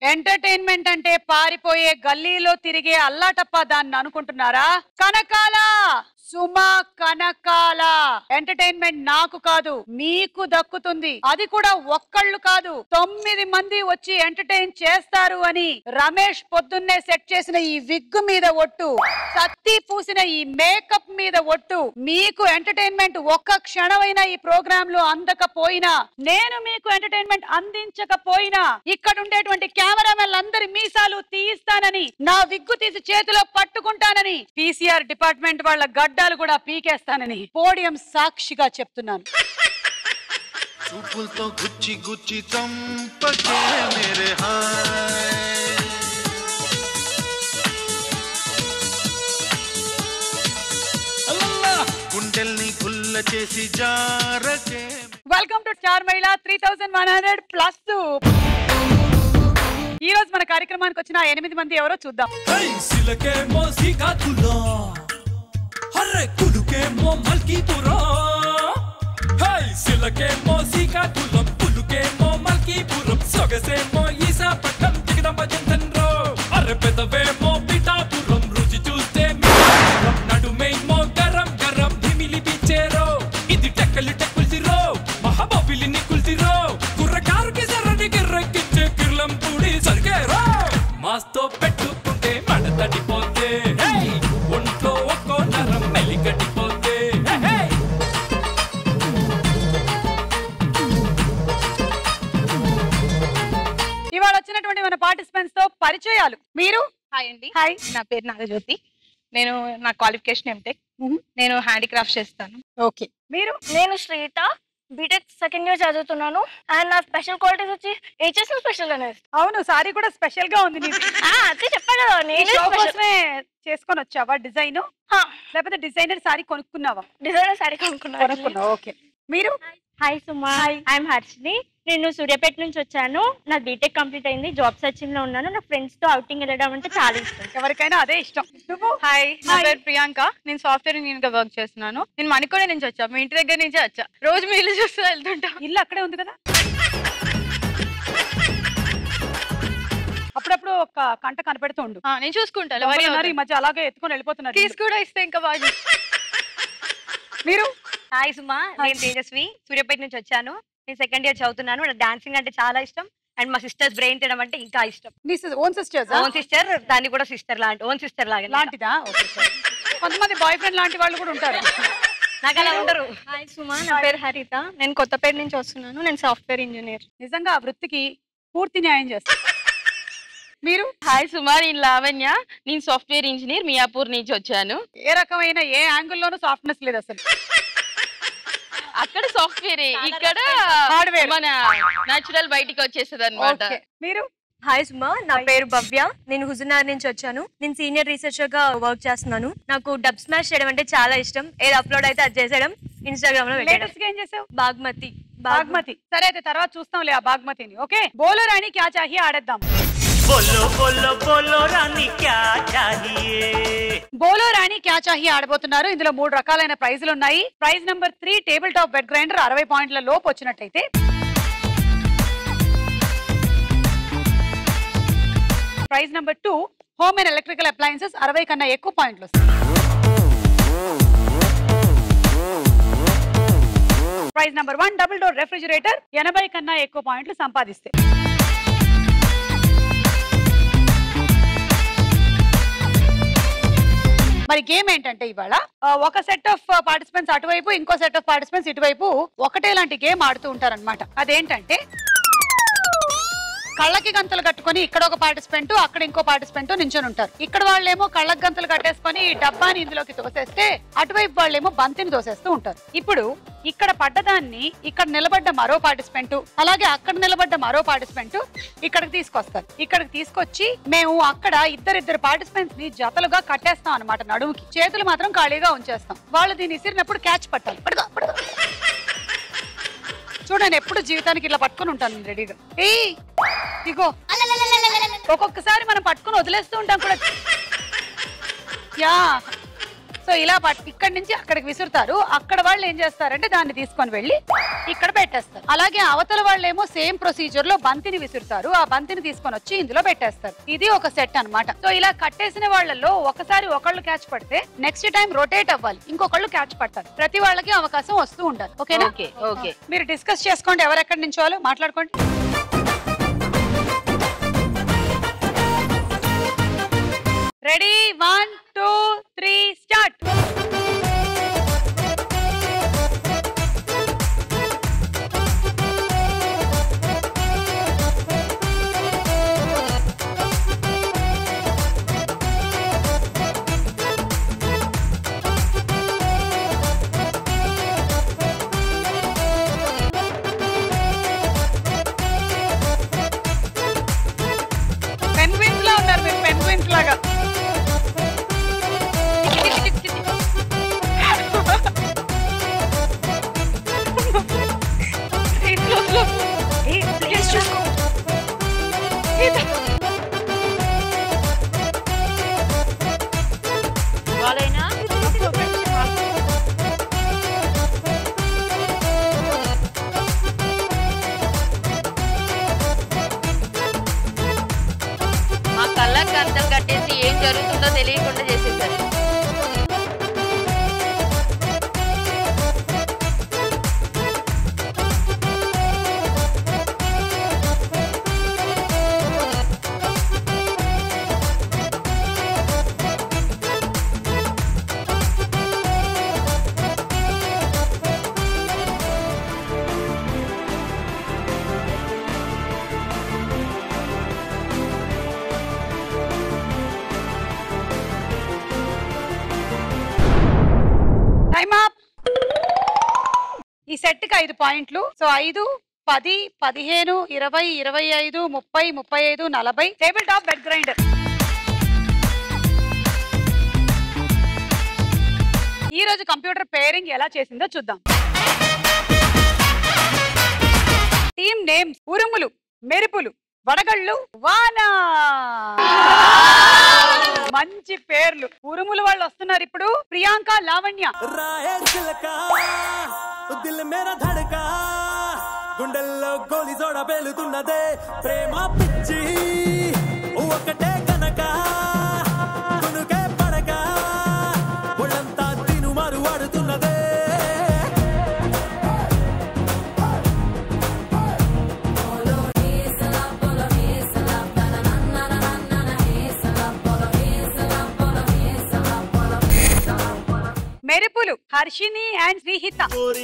Entertainment అంటే పారిపోయే గల్లీలో తిరిగే అల్లాటప్ప దాన్ని అనుకుంటున్నారా కనకాల సుమా కనకాల ఎంటర్టైన్మెంట్ నాకు కాదు మీకు దక్కుతుంది అది కూడా ఒక్కళ్ళు కాదు తొమ్మిది మంది వచ్చి ఎంటర్టైన్ చేస్తారు అని రమేష్ పొద్దున్నే సెట్ చేసిన ఈ విగ్గు మీద ఒట్టు సత్తి పూసిన ఈ మేకప్ మీద ఒట్టు మీకు ఎంటర్టైన్మెంట్ ఒక్క క్షణమైనా ఈ ప్రోగ్రామ్ లో అందకపోయినా నేను మీకు ఎంటర్టైన్మెంట్ అందించకపోయినా ఇక్కడ ఉండేటువంటి కెమెరామెన్ అందరి మీసాలు తీయిస్తానని నా విగ్గు తీసి చేతిలో పట్టుకుంటానని పీసీఆర్ డిపార్ట్మెంట్ వాళ్ళ గడ్డాలు కూడా పీకేస్తానని పోడియం సాక్షిగా చెప్తున్నాను చూపులతో గుచ్చి గుచ్చి చంపకే మేరే హాయ్ గుండెల్ని గుల్ల చేసి జారకే welcome to star Mahila three thousand one hundred plus ఈ రోజు మన కార్యక్రమానికి వచ్చిన ఆ ఎనిమిది మంది ఎవరో చూద్దాం హై సిలకే మో సికాతులా హర్రే కులుకే మో మల్కీపురా హై సిలకే మో సికాతులం కులుకే మో మల్కీపురం సొగసే మో ఈసాపట్నం దిగదమ్మ జంతన్రో అర్రె పెదవే మో పిఠాపురం రుచి చూస్తే మిఠాపురం నడుమే మో గరం గరం ధిమిలి బిచ్చేరో ఇది టెక్కలు టెక్కుల్సిరో మహాబాబిలిని కుల్సిరో కుర్రకారుకి సరని గిర్రెక్కించే కిర్లం పూడి సరిగేరో మాస్తో పెట్టుకుంటే మడ తడిపోతే హే! ఒంట్లో ఒక్కో నరం మెలిగడిపోతే హే, హే! ఇవాళ వచ్చినటువంటి మన పార్టిసిపెంట్స్ తో పరిచయాలు మీరు హాయ్ అండి హాయ్ నా పేరు నాగజ్యోతి నేను నా క్వాలిఫికేషన్ ఎంటెక్ నేను హ్యాండిక్రాఫ్ట్ చేస్తాను ఓకే మీరు నేను శ్రీత బీటెక్ సెకండ్ ఇయర్ చదువుతున్నాను అండ్ నా స్పెషల్ క్వాలిటీస్ వచ్చి హెచ్ఎస్ స్పెషల్ అనేది అవును సారీ కూడా స్పెషల్ గా ఉంది నీది అదే చెప్పాను కదా ఈ నేను షో కోసమే చేసుకొని వచ్చావా డిజైన్ హా. లేకపోతే డిజైనర్ సారీ కొనుక్కున్నావా డిజైనర్ సారీ కొనుక్కున్నాను కొనుక్కున్నావు ఓకే మీరు హాయ్ సుమా ఐఎమ్ హర్షిని నేను సూర్యాపేట నుంచి వచ్చాను నా బీటెక్ కంప్లీట్ అయింది జాబ్ సర్చింగ్ లో ఉన్నాను నా ఫ్రెండ్స్ తో అవుటింగ్ వెళ్ళడం అంటే చాలా ఇష్టం ఎవరికైనా అదే ఇష్టం నువ్వు హాయ్ నా Hi. పేరు ప్రియాంక నేను సాఫ్ట్వేర్ ఇంజనీర్ గా వర్క్ చేస్తున్నాను నేను మణికొండ నుంచి వచ్చా మీ ఇంటి దగ్గర నుంచే వచ్చా రోజు మీ ఇల్లు చూస్తూ వెళ్తుంటా ఇల్లు అక్కడే ఉంది కదా అప్పుడప్పుడు ఒక కంట కనపెడుతూ ఉండు ఆ, నేను చూసుకుంటా ఎవరు ఎవరి ఉన్నారు ఈ మధ్య అలాగే ఎత్తుకొని వెళ్ళిపోతున్నారు కీస్ కూడా ఇస్తే ఇంకా బాగా మీరు హాయ్ సుమా నేను తేజస్వి సూర్యాపేట నుంచి వచ్చాను నేను సెకండ్ ఇయర్ చదువుతున్నాను నాకు డాన్సింగ్ అంటే చాలా ఇష్టం అండ్ మా సిస్టర్స్ బ్రెయిన్ తినడం అంటే ఇంకా ఇష్టం నీ ఓన్ సిస్టర్స్ ఓన్ సిస్టర్ దాన్ని కూడా సిస్టర్ లాంటి ఓన్ సిస్టర్ లాగా లాంటిదా ఓకే సరే. కొంతమంది బాయ్ ఫ్రెండ్ లాంటి వాళ్ళు కూడా ఉంటారు నాకు అలా ఉండరు హాయ్ సుమా నా పేరు హరిత నేను కొత్తపేట నుంచి వస్తున్నాను నేను సాఫ్ట్వేర్ ఇంజనీర్ నిజంగా ఆ వృత్తికి పూర్తి న్యాయం చేస్తారు మీరు హాయ్ సుమా నేను లావణ్య నేను సాఫ్ట్వేర్ ఇంజనీర్ మియాపూర్ నుంచి వచ్చాను ఏ రకమైన ఏ యాంగిల్లోనూ సాఫ్ట్నెస్ లేదు అసలు అక్కడ సాఫ్ట్వేర్ ఇక్కడ Hardware. మన నేచురల్ బయటికి వచ్చేస్తుంది అనమాట ఓకే మీరు హాయ్ సుమా నా పేరు భవ్య నేను హుజునార్ నుంచి వచ్చాను నేను సీనియర్ రీసెర్చర్ గా వర్క్ చేస్తున్నాను నాకు డబ్ స్మాష్ చేయడం అంటే చాలా ఇష్టం ఏది అప్లోడ్ అయితే అది చేసేయడం ఇన్స్టాగ్రామ్ లో పెట్టడం లేటెస్ట్ గా ఏం చేసావు బాగ్మతి బాగ్మతి సరే అయితే తర్వాత చూస్తాంలే ఆ బాగ్మతిని ఓకే బోలో రాణి క్యా చాహి ఆడేద్దాం बोलो बोलो बोलो रानी क्या चाहिए బోలో రాణి క్యా చాహి ఆడబోతున్నారు ఇందులో మూడు రకాలైన ప్రైజులు ఉన్నాయి prize number three table top wet grinder అరవై పాయింట్ల లోపు వచ్చినట్టయితే prize number two home and electrical appliances అరవై కన్నా ఎక్కువ పాయింట్లు వస్తాయి prize number one double door refrigerator ఎనభై కన్నా ఎక్కువ పాయింట్లు సంపాదిస్తే మరి గేమ్ ఏంటంటే ఇవాళ ఆ, ఒక సెట్ ఆఫ్ పార్టిసిపెంట్స్ అటువైపు ఇంకో సెట్ ఆఫ్ పార్టిసిపెంట్స్ ఇటువైపు ఒకటే లాంటి గేమ్ ఆడుతూ ఉంటారన్నమాట అదేంటంటే కళ్ళకి గంతలు కట్టుకొని ఇక్కడ ఒక పార్టిసిపెంట్ అక్కడ ఇంకో పార్టిసిపెంట్ నించొని ఉంటారు ఇక్కడ వాళ్ళేమో కళ్ళకి గంతలు కట్టేసుకొని ఈ డబ్బాని ఇందులోకి తోసేస్తే అటువైపు వాళ్ళేమో బంతిని తోసేస్తూ ఉంటారు ఇప్పుడు ఇక్కడ పడ్డదాన్ని ఇక్కడ నిలబడ్డ మరో పార్టిసిపెంట్ అలాగే అక్కడ నిలబడ్డ మరో పార్టిసిపెంట్ ఇక్కడికి తీసుకొస్తారు ఇక్కడికి తీసుకొచ్చి మేము అక్కడ ఇద్దరిద్దరు పార్టిసిపెంట్స్ ని జతలుగా కట్టేస్తాం అన్నమాట నడుముకి చేతులు మాత్రం ఖాళీగా ఉంచేస్తాం వాళ్ళు దీన్ని ఇసిరినప్పుడు క్యాచ్ పట్టాలి పట్టుకో, పట్టుకో. చూడండి ఎప్పుడు జీవితానికి ఇట్లా పట్టుకొని ఉంటాను నేను రెడీగా ఏయ్ ఇగో ఒక్కొక్కసారి మనం పట్టుకొని వదిలేస్తూ ఉంటాం కూడా యా సో ఇలా పట్ ఇక్కడి నుంచి అక్కడికి విసురుతారు అక్కడ వాళ్ళు ఏం చేస్తారంటే దాన్ని తీసుకొని వెళ్ళి ఇక్కడ పెట్టేస్తారు అలాగే అవతల వాళ్ళేమో సేమ్ ప్రొసీజర్ లో బంతిని విసురుతారు ఆ బంతిని తీసుకొని వచ్చి ఇందులో పెట్టేస్తారు ఇది ఒక సెట్ అన్నమాట సో ఇలా కట్టేసిన వాళ్ళలో ఒకసారి ఒకళ్ళు క్యాచ్ పడితే నెక్స్ట్ టైం రొటేట్ అవ్వాలి ఇంకొకళ్ళు క్యాచ్ పడతారు ప్రతి వాళ్ళకి అవకాశం వస్తూ ఉండాలి ఓకేనా ఓకే ఓకే మీరు డిస్కస్ చేసుకోండి ఎవరెక్కడి నుంచోవాలో మాట్లాడుకోండి ready one two three start penguins లా ఉన్నారు మీరు పెన్విన్స్ లాగా వాళ్ళైనా మా కళ్ళకి అర్థం కట్టేసి ఏం జరుగుతుందో తెలియకుండా చేసేసారు టైమ్ అప్ ఈ సెట్ కి ఐదు పాయింట్లు సో ఐదు పది పదిహేను ఇరవై ఇరవై ఐదు ముప్పై ముప్పై ఐదు నలభై టేబుల్ టాప్ బెడ్ గ్రైండర్ ఈ రోజు కంప్యూటర్ పేరింగ్ ఎలా చేసిందో చూద్దాం టీమ్ నేమ్స్ ఉరుములు మెరుపులు వడగళ్ళు వాన మంచి పేర్లు ఉరుములు వాళ్ళు వస్తున్నారు ఇప్పుడు ప్రియాంక లావణ్య రాయే చిలక దిల్ మేర ధడక గుండెల్లో గోలి జోడ పేలుతున్నదే ప్రేమ పిచ్చి ఒకటే కనుక కునుకే పడక ఒళ్ళంతా తిను మారు వాడుతున్నదే మెరుపులు హర్షిని అండ్ శ్రీహిత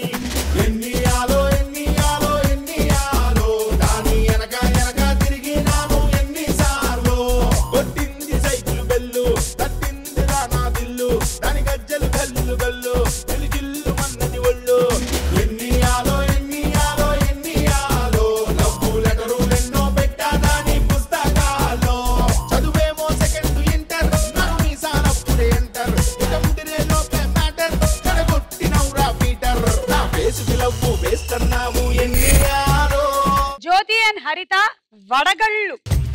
జ్యోతి అండ్ హరిత వడగళ్ళు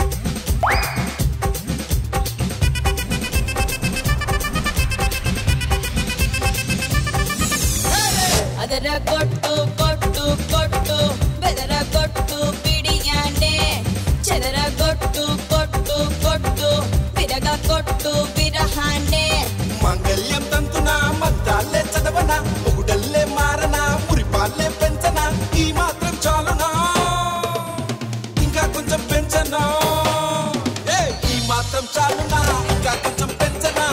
ಅದರ ಕೊಟ್ಟು ಕೊಟ್ಟು ಕೊಟ್ಟು ಬೆದರ ಕೊಟ್ಟು ಬಿಡಿಯಾನೆ చెదర కొట్టు కొట్టు కొట్టు విరగ కొట్టు విరహానే మంగళ్యం తంతున మద్దాలే చదవన మొగుడల్లే మారన మురిపాలే పెంచన ఈ మాత్రం చాలునా ఇంకా కొంచెం పెంచనా ఏ ఈ మాత్రం చాలునా ఇంకా కొంచెం పెంచనా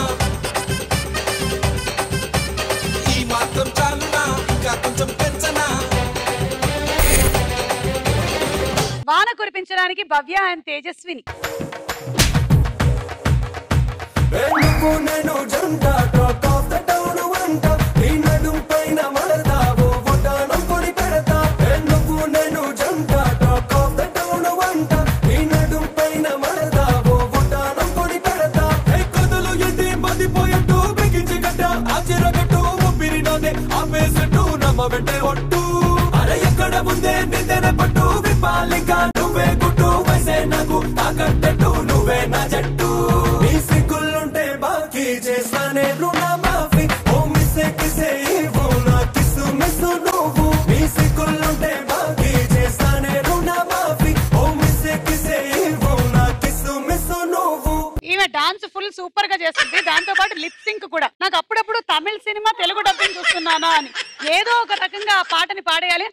ఈ మాత్రం చాలునా ఇంకా కొంచెం పెంచనా వాన కురిపించడానికి భవ్య అండ్ తేజస్విని నువ్వు నేను జంట టాక్ ఆఫ్ ద టౌన్ వంట నీ నడుం పైన మడతావు ఒడ్డానం కొడి పెడతా ఏ నువ్వు నేను జంట టాక్ ఆఫ్ ద టౌన్ వంట నీ నడుం పైన మడతావు ఒడ్డానం కొడి పెడతా ఏ కదులు ఎట్టి మదిపోయట్టు బిగించి గడ్డ ఆచిరగట్టు ఊపిరిలోనే ఆపేసట్టు నమ్మ పెట్టే ఒట్టు అరే ఎక్కడ ముందే నిద్ర పట్టు విపాలిక నువ్వే గుట్టు వయసే నాకు తాకట్టట్టు నువ్వే నా జట్టు నీ సిగ్గులుంటే బాకీ చేస్తానే రుణ మాఫీ ఓ మిస్సే కిసే ఇవ్వు నా కిస్సు మిస్సు నువ్వు నీ సిగ్గులు యాక్టింగ్ సూపర్ గా చేస్తుంది దాంతో పాటు లిప్ సింక్ కూడా నాకు అప్పుడప్పుడు తమిళ సినిమా తెలుగు డబ్బింగ్ చూస్తున్నానా అని ఏదో ఒక రకంగా ఆ పాటని పాడేయాలి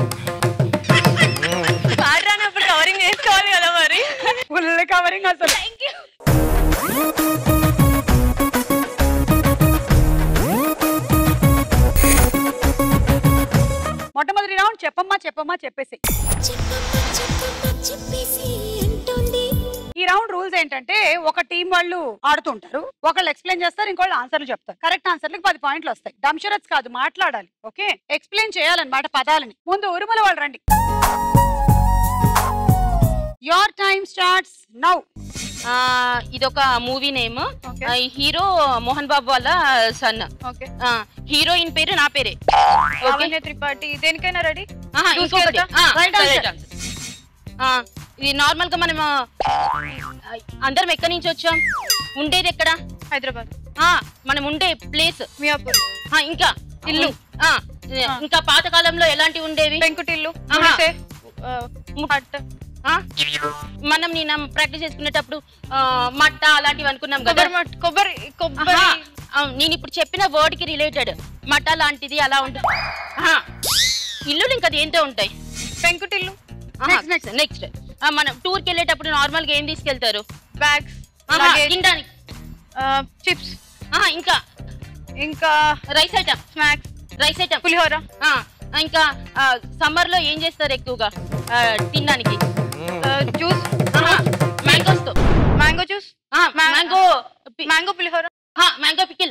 పాట రానప్పుడు కవరింగ్ చేసుకోవాలి కదా మరి ఫుల్ కవరింగ్ అసలు మొట్టమొదటి రౌండ్ చెప్పమ్మా చెప్పమ్మా చెప్పేసి ఈ రౌండ్ రూల్స్ ఏంటంటే ఒక టీం వాళ్ళు ఆడుతుంటారు ఒకళ్ళు ఎక్స్ప్లెయిన్ చేస్తారు ఇంకోళ్ళు ఆన్సర్లు చెప్తారు కరెక్ట్ ఆన్సర్లకు పది పాయింట్లు వస్తాయి డంషరత్స్ కాదు మాట్లాడాలి ఓకే ఎక్స్ప్లెయిన్ చేయాలన్నమాట పదాలని ముందు ఉరుముల వాళ్ళు రండి యోర్ టైం స్టార్ట్స్ నౌ ఆ, ఇదొక movie name hero Mohan Babu వాళ్ళ సన్ ఓకే హీరోయిన్ పేరు నా పేరే లావణ్య త్రిపాఠి దేనికైనా రెడీ ఆహా, ఇంకొకటి ఆ, Right correct answer. answer. ఆ, ఇది నార్మల్ గా మనం ఆ, అందరం ఎక్కడి నుంచి వచ్చాం ఉండేది ఎక్కడ హైదరాబాద్ ఆ, మనం ఉండే ప్లేస్ మియాపూర్ ఇంకా ఇల్లు ఆ, ఇంకా పాత కాలంలో ఎలాంటి ఉండేవి పెంకుటిల్లు ఆహా. గుడిసె, ము- హట్ ఆ? మనం నేను ప్రాక్టీస్ చేసుకునేటప్పుడు ఆ, మట్ట అలాంటివి అనుకున్నాం కదా కొబ్బరి మట్- కొబ్బరి కొబ్బరి ఆహా, ఆ, నేను ఇప్పుడు చెప్పిన వర్డ్ కి రిలేటెడ్ మట్ట లాంటిది అలా ఉంటుంది ఆహా, ఇల్లులు ఇంకా దేంతో ఉంటాయి పెంకుటిల్లు నెక్స్ట్ నెక్స్ట్ నెక్స్ట్ మనం టూర్ కి వెళ్ళేటప్పుడు నార్మల్ గా ఏం తీసుకెళ్తారు బ్యాగ్స్ ఆహా, తినడానికి చిప్స్ ఆహా, ఇంకా ఇంకా rice item snacks rice item పులిహోర ఇంకా సమ్మర్ లో ఏం చేస్తారు ఎక్కువగా ఆ, తినడానికి జ్యూస్ మ్యాంగోస్ తో మ్యాంగో జ్యూస్ మ్యాంగో మ్యాంగో పులిహోర మ్యాంగో పికిల్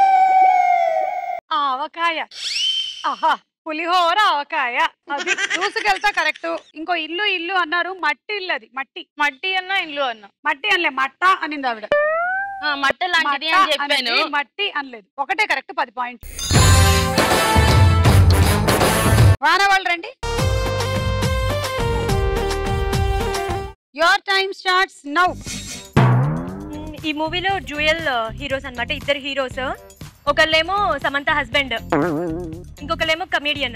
ఆవకాయ ఆహా పులిహోర ఆవకాయ అది చూసుకెళ్తా కరెక్ట్ ఇంకో ఇల్లు ఇల్లు అన్నారు మట్టి ఇల్లు అది మట్టి మట్టి అన్న ఇల్లు అన్న మట్టి అనలే మట్ట అనింది ఆవిడ మట్ట లాంటిది మట్ట అని చెప్పాను అనేది మట్టి అనలేదు ఒకటే కరెక్ట్ పది పాయింట్ వాన వాళ్ళు రండి యువర్ టైం స్టార్ట్స్ నౌ మ్, ఈ మూవీలో డ్యూయల్ హీరోస్ అన్నమాట ఇద్దరు హీరోస్ ఒకళ్ళేమో సమంత హస్బెండ్ ఇంకొకళ్ళేమో కమీడియన్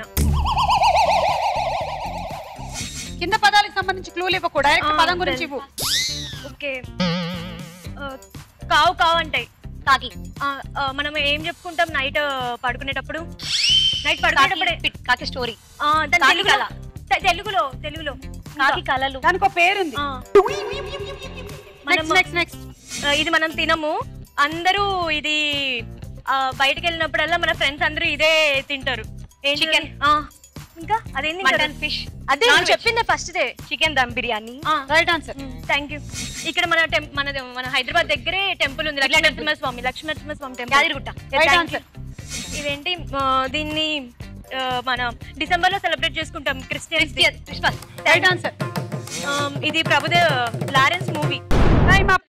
కింద పదాలకు సంబంధించి క్లూలు ఇవ్వకు డైరెక్ట్ పదం గురించి ఇవ్వు ఓకే ఆ, కావు కావు అంటాయి కాకి ఆ, ఆ, మనం ఏం చెప్పుకుంటాం నైట్ పడుకునేటప్పుడు నైట్ పడుకునేటప్పుడే కాకి స్టోరీ ఆ, దాని కాకి తెలుగులో కళ. తె- తెలుగులో తెలుగులో కాకి కళలు దానికి ఒక పేరుంది ఆ. నెక్స్ట్ మనము- నెక్స్ట్ నెక్స్ట్ ఆ, ఇది మనం తినము అందరూ ఇది ఆ, బయటికి వెళ్ళినప్పుడల్లా మన ఫ్రెండ్స్ అందరూ ఇదే తింటారు Chicken. ఇంకా అదేంటి మటన్ ఫిష్ అదే Non-veg. నేను చెప్పిందే ఫస్ట్ దే chicken dum biryani right answer thank you ఇక్కడ మన టెం- మన మన హైదరాబాద్ దగ్గరే టెంపుల్ ఉంది Lakshmi Narasimha Swamy Lakshmi Narasimha Swamy temple Yadagirigutta. Right Thank answer you. ఇదేంటి ఆ, దీన్ని ఆ, మన డిసెంబర్ లో సెలబ్రేట్ చేసుకుంటాం క్రిస్టియన్స్ క్రిస్మస్ రైట్ ఆన్సర్ ఇది Prabhudev Lawrence movie time up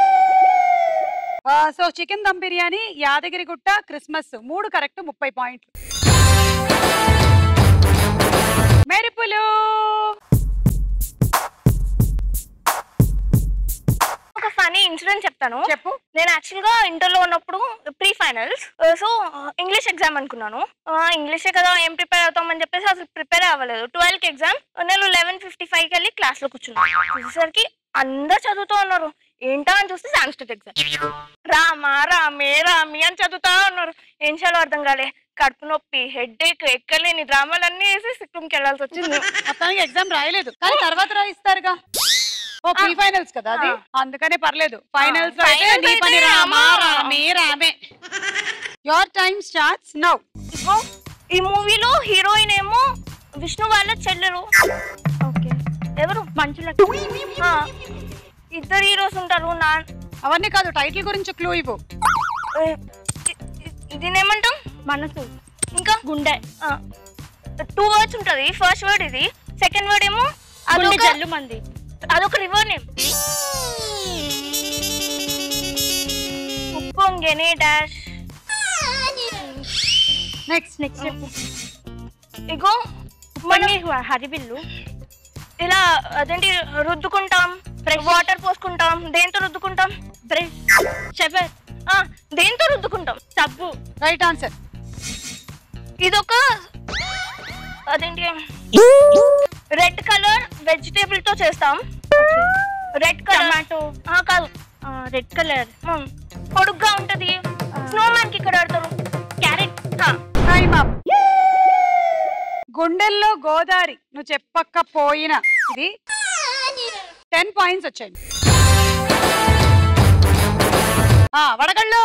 so chicken dum biryani Yadagirigutta Christmas మూడు కరెక్ట్ ముప్పై పాయింట్లు మెరుపులు ఒక ఫనీ ఇన్సిడెంట్ చెప్తాను చెప్పు నేను యాక్చువల్ గా ఇంటర్ లో ఉన్నప్పుడు pre finals so English exam అనుకున్నాను ఇంగ్లీషే కదా ఏం ప్రిపేర్ అవుతామని చెప్పేసి అసలు ప్రిపేర్ అవ్వలేదు ట్వెల్వ్ కి ఎగ్జామ్ నేను లెవెన్ ఫిఫ్టీ ఫైవ్ కి వెళ్ళి క్లాస్ లో కూర్చున్నాను చూసేసరికి అందరు చదువుతూ ఉన్నారు ఏంటా అని చూస్తే సాంస్క్రిట్ ఎగ్జామ్ రామా రామే రామి అని చదువుతా ఉన్నారు ఏం చేయాలో అర్థం కాలే కడుపు నొప్పి హెడ్ ఏక్ ఎక్కలేని డ్రామాలన్నీ వేసి సిక్కింకి వెళ్ళాల్సి వచ్చింది మొత్తానికి ఎగ్జామ్ రాయలేదు కానీ తర్వాత రాయిస్తారుగా ఓ ప్రీ ఫైనల్స్ కదా అది అందుకనే పర్లేదు ఫైనల్స్ లో అయితే finals నీ పని అయితే రామా అమ్మా. రామే రామే యువర్ టైం స్టార్ట్స్ నౌ ఇగో ఈ మూవీలో హీరోయిన్ ఏమో విష్ణు వాళ్ళ చెల్లెలు ఓకే ఎవరు మంచుల ఆ, ఇద్దరు హీరోస్ ఉంటారు నా అవన్నీ కాదు టైటిల్ గురించి క్లూ ఇవ్వు ఏ, ఇ- ఇ- దీన్నేమంటాం మనసు ఇంకా గుండె టూ వర్డ్స్ ఉంటది ఫస్ట్ వర్డ్ ఇది సెకండ్ వర్డ్ ఏమో అదొక జల్లు మంది అదొక రివర్ నేమ్ ఉప్పొంగెనే డాష్ నెక్స్ట్ నెక్స్ట్ ఇగో మన హరిబిల్లు ఇలా అదేంటి రుద్దుకుంటాం వాటర్ పోసుకుంటాం దేంతో రుద్దుకుంటాం బ్రష్ షవర్ దేంతో రుద్దుకుంటాం సబ్బు రైట్ ఆన్సర్ ఇదొక అదేంటి రెడ్ కలర్ వెజిటేబుల్ తో చేస్తాం రెడ్ కలర్ టమాటో కాదు రెడ్ కలర్ పొడుగ్గా ఉంటది స్నోమ్యాన్ కి ఇక్కడ ఆడతారు క్యారెట్ టైమ్ అప్ గుండెల్లో గోదారి నువ్వు చెప్పకపోయిన ఇది టెన్ పాయింట్స్ వచ్చాయి ఆ, వడగళ్ళు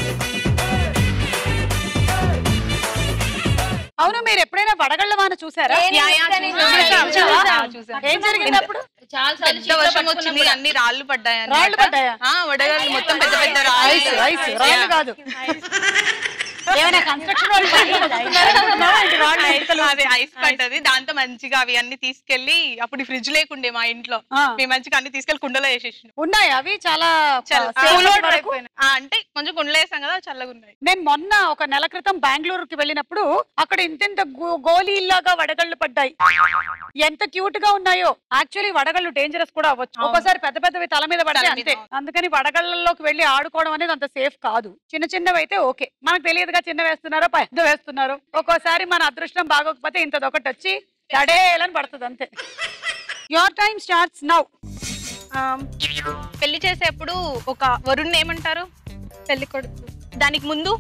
అవును మీరు ఎప్పుడైనా వడగళ్ళ వాన చూసారా నేను యా, యా, చూసాను, చూసాను. చూసాను. చూసాను, చూసాను. ఏం జరిగింది అప్పుడు పెద్ద వర్షం వచ్చింది అన్ని రాళ్ళు పడ్డాయి అన్నమాట. రాళ్ళు పడ్డాయా? ఆ, వడగళ్ళు మొత్తం పెద్ద పెద్ద ఐస్ ఐస్ రాళ్ళు కాదు ఏమైనా కన్స్ట్రక్షన్ వాళ్ళు పనులు వస్తున్నారా అనుకున్నావా? ఏంటి రాళ్ళు ఇటుకలు? అదే ఐస్ పడ్డది దాంతో మంచిగా అవి అన్ని తీసుకెళ్లి అప్పుడు ఫ్రిడ్జ్ లేకుండే మా ఇంట్లో ఆ. మేము మంచిగా అన్ని తీసుకెళ్లి కుండలో వేసేసి ఉన్నాయి అవి చాలా చల్ల- సేపటి కూల్ వాటర్ వరకు అయిపోయినాయి. ఆ, అంటే కొంచెం కుండలో వేసాం కదా చల్లగా ఉన్నాయి నేను మొన్న ఒక నెల క్రితం బెంగళూరుకి వెళ్ళినప్పుడు అక్కడ ఇంతింత గో- గోళీల్లాగా వడగళ్ళు పడ్డాయి ఎంత క్యూట్ గా ఉన్నాయో యాక్చువల్లీ వడగళ్ళు డేంజరస్ కూడా అవ్వచ్చు అవును. ఒక్కోసారి పెద్ద పెద్దవి తల మీద పడితే తల మీద, అంతే అవును. అందుకని వడగళ్ళలోకి వెళ్ళి ఆడుకోవడం అనేది అంత సేఫ్ కాదు చిన్న చిన్నవి అయితే ఓకే మనకు తెలియదుగా చిన్న వేస్తున్నారో పెద్ద వేస్తున్నారో ఒక్కోసారి మన అదృష్టం బాగోకపోతే ఇంతదొకటి వచ్చి తడేలని పడుతుంది అంతే యువర్ టైం స్టార్ట్స్ నౌ ఆ, పెళ్లి చేసేప్పుడు ఒక వరుణ్ ఏమంటారు పెళ్లి కొడుకు దానికి ముందు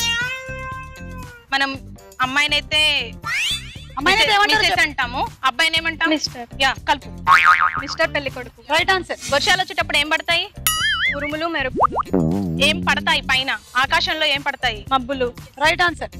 మనం అమ్మాయినైతే అమ్మాయినైతే ఏమంటారు మిస్సెస్ అంటాము అబ్బాయిని ఏమంటాం మిస్టర్ యా కలుపు మిస్టర్ పెళ్లి కొడుకు రైట్ ఆన్సర్ వర్షాలు వచ్చేటప్పుడు ఏం పడతాయి ఉరుములు మెరుపులు ఏం పడతాయి పైన ఆకాశంలో ఏం పడతాయి మబ్బులు రైట్ ఆన్సర్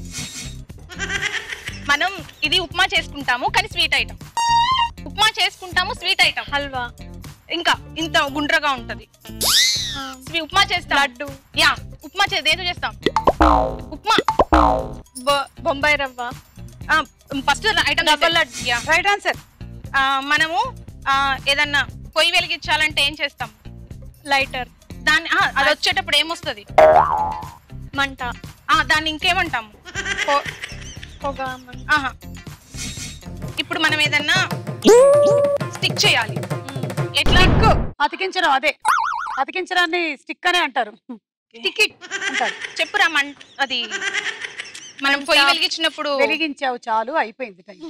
మనం ఇది ఉప్మా చేసుకుంటాము కానీ స్వీట్ ఐటమ్ ఉప్మా చేసుకుంటాము స్వీట్ ఐటమ్ హల్వా ఇంకా ఇంత గుండ్రగా ఉంటది స్వీ- ఉప్మా చేస్తాం లడ్డు యా ఉప్మా చే దేంతో చేస్తాం ఉప్మా బొ- బొంబాయి రవ్వ first item yeah right answer ఆ, మనము ఆ, ఏదన్నా పొయ్యి వెలిగించాలంటే ఏం చేస్తాం లైటర్ దాన్ని ఆ, అది వచ్చేటప్పుడు ఏమొస్తుంది మంట ఆ, దాన్ని ఇంకేమంటాము పొ- పొగ మంట. ఆహా. ఇప్పుడు మనం ఏదన్నా స్టిక్ చేయాలి ఎట్లా అతికించడం అదే అతికించడాన్ని స్టిక్ అనే అంటారు టికెట్ అంటారు చెప్పురా మం అది మనం పొయ్యి వెలిగించినప్పుడు వెలిగించావు చాలు అయిపోయింది టైం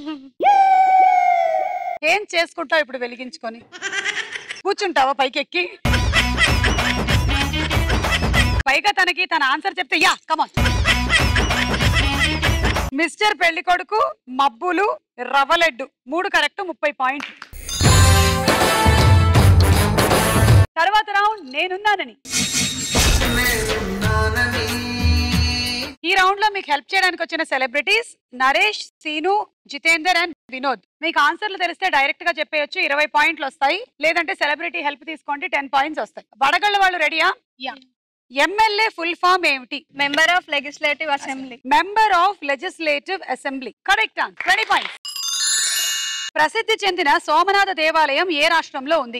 ఏం చేసుకుంటావు ఇప్పుడు వెలిగించుకొని కూర్చుంటావా పైకెక్కి పైగా తనకి తన ఆన్సర్ చెప్తే యా కమాన్ మిస్టర్ పెళ్లి కొడుకు మబ్బులు రవ్వలెడ్డు మూడు కరెక్ట్ ముప్పై పాయింట్లు తర్వాత రౌండ్ నేనున్నానని ఈ రౌండ్ లో మీకు హెల్ప్ చేయడానికి వచ్చిన సెలబ్రిటీస్ నరేష్ సీను జితేందర్ అండ్ వినోద్ మీకు ఆన్సర్లు తెలిస్తే డైరెక్ట్ గా చెప్పేయచ్చు ఇరవై పాయింట్లు వస్తాయి లేదంటే సెలబ్రిటీ హెల్ప్ తీసుకోండి టెన్ పాయింట్స్ వస్తాయి వడగళ్ళ వాళ్ళు రెడీయా ఎమ్మెల్యే ఫుల్ ఫామ్ ఏమిటి member of legislative assembly member of legislative assembly correct answer twenty points ప్రసిద్ధి చెందిన సోమనాథ దేవాలయం ఏ రాష్ట్రంలో ఉంది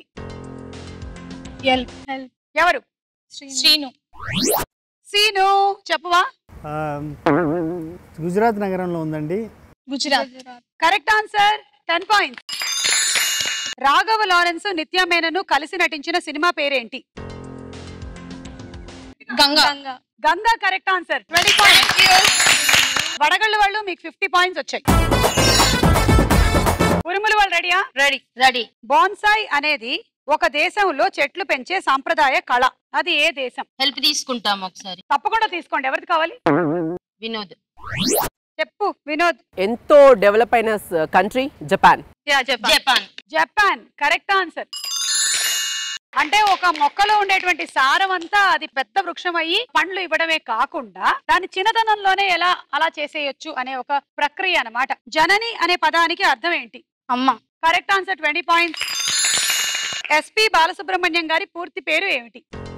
ఎవరు శ్రీను సీను చెప్పువా ఆ, గుజరాత్ నగరంలో ఉందండి Gujarat correct answer ten points Raghava Lawrence Nithya మేనను కలిసి నటించిన సినిమా పేరేంటి Ganga Ganga correct answer twenty points వడగళ్ళు వాళ్ళు మీకు ఫిఫ్టీ పాయింట్స్ వచ్చాయి ఉరుములు వాళ్ళు రెడీయా రెడీ రెడీ బోన్సాయ్ అనేది ఒక దేశంలో చెట్లు పెంచే సాంప్రదాయ కళ అది ఏ దేశం హెల్ప్ తీసుకుంటాం ఒకసారి తప్పకుండా తీసుకోండి ఎవరికి కావాలి వినోద్ చెప్పు వినోద్ ఎంతో డెవలప్ అయిన కంట్రీ జపాన్ యా చెప్పండి జపాన్ జపాన్ కరెక్ట్ ఆన్సర్ అంటే ఒక మొక్కలో ఉండేటువంటి సారం అంతా అది పెద్ద వృక్షం అయ్యి పండ్లు ఇవ్వడమే కాకుండా దాని చిన్నతనంలోనే ఎలా అలా చేసేయొచ్చు అనే ఒక ప్రక్రియ అన్నమాట జనని అనే పదానికి అర్థం ఏంటి అమ్మ correct answer twenty points SP Balasubrahmanyam గారి పూర్తి పేరు ఏమిటి